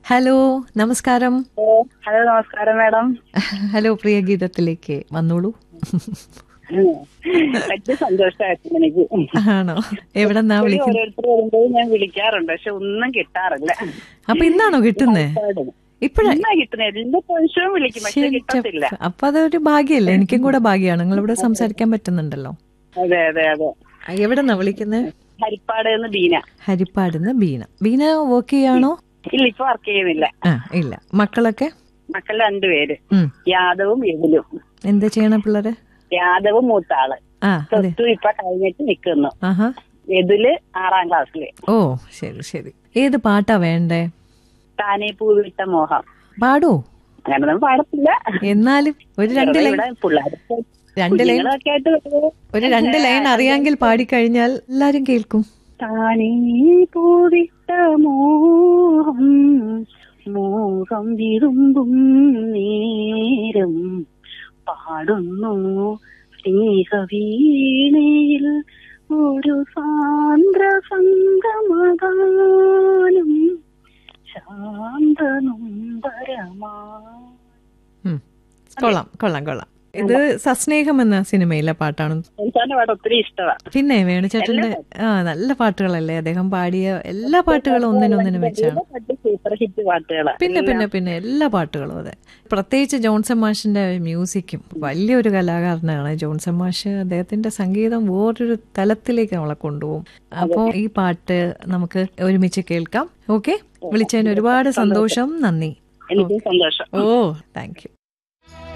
Hello നമസ്കാരം hello നമസ്കാരം madam hello പ്രിയ ഗീതത്തിലേക്ക് വന്നോളൂ വലിയ സന്തോഷമായിരുന്നു എനിക്ക് ആണോ എവിടെന്നാ വിളിക്കുന്നത് ഓരോരുത്തർ വരുമ്പോൾ ഞാൻ വിളിക്കാറുണ്ട് പക്ഷെ ഒന്നും കിട്ടാറില്ല അപ്പൊ ഇന്നാണോ കിട്ടുന്നേ ഇപ്പഴാ എന്നാ കിട്ടുന്നത് എല്ലാ പ്രാവശ്യവും വിളിക്കും പക്ഷെ ശരി, കിട്ടത്തില്ല അപ്പൊ അതൊരു ഭാഗ്യല്ലേ എനിക്കും കൂടെ ഭാഗ്യമാണ് നിങ്ങൾ ഇവിടെ സംസാരിക്കാൻ പറ്റുന്നുണ്ടല്ലോ അതെ അതെ അതെ എവിടെന്നാ വിളിക്കുന്നത് ഹരിപ്പാട് എന്ന് ബീന ഹരിപ്പാടുന്ന് ബീന ബീന വർക്ക് ചെയ്യാണോ ഇല്ല ഇപ്പൊ വർക്ക് ചെയ്യുന്നില്ല ആ ഇല്ല മക്കളൊക്കെ മക്കൾ രണ്ടുപേര് ഉം യാദവും യദുലും എന്താ ചെയ്യണ പിള്ളേര് യാദവും മൂത്ത ആള് ആ അതെ പ്ലസ് ടു ഇപ്പൊ കഴിഞ്ഞിട്ട് നിൽക്കുന്നു ആഹാ യദുല് ആറാം ക്ലാസ്സില് ഓ ശരി ശരി ഏത് പാട്ടാ വേണ്ടേ താനേ പൂവിട്ട മോഹം പാടോ അങ്ങനൊന്നും പാടത്തില്ല എന്നാലും ഒരു രണ്ട് ലൈൻ ഇവിടെ പിള്ളേർക്ക് രണ്ട് ലൈൻ കുഞ്ഞുങ്ങളൊക്കെ ആയിട്ട് വരുമ്പോ ഒരു രണ്ട് ലൈൻ അറിയാമെങ്കിൽ പാടിക്കഴിഞ്ഞാൽ എല്ലാരും കേൾക്കും താനേ പൂവിട്ട മോഹം മോഹം വിരുമ്പും നേരം പാടുന്നു സ്നേഹവീണയിൽ ഒരു സാന്ദ്ര സംഗമഗാനം ശാന്തനുംബരമാ ഉം. കൊള്ളാം കൊള്ളാം കൊള്ളാം ഇത് സസ്നേഹം എന്ന സിനിമയിലെ പാട്ടാണ് എനിക്ക് പാട്ട് ഒത്തിരി ഇഷ്ടമാണ് പിന്നെ വേണുചേട്ടന്റെ ആ നല്ല പാട്ടുകളല്ലേ അദ്ദേഹം പാടിയ എല്ലാ പാട്ടുകളും ഒന്നിനൊന്നിനും വെച്ചാണ് പാട്ട് സൂപ്പർ ഹിറ്റ് പാട്ടുകളാണ് പിന്നെ പിന്നെ പിന്നെ എല്ലാ പാട്ടുകളും അതെ പ്രത്യേകിച്ച് ജോൺസൺ മാഷിന്റെ മ്യൂസിക്കും വലിയൊരു കലാകാരനാണ് ജോൺസൺ മാഷ് അദ്ദേഹത്തിന്റെ സംഗീതം വേറൊരു തലത്തിലേക്ക് നമ്മളെ കൊണ്ടുപോകും അപ്പോൾ ഈ പാട്ട് നമുക്ക് ഒരുമിച്ച് കേൾക്കാം ഓക്കെ വിളിച്ചതിന് ഒരുപാട് സന്തോഷം നന്ദി എനിക്കും സന്തോഷം ഓ താങ്ക് യു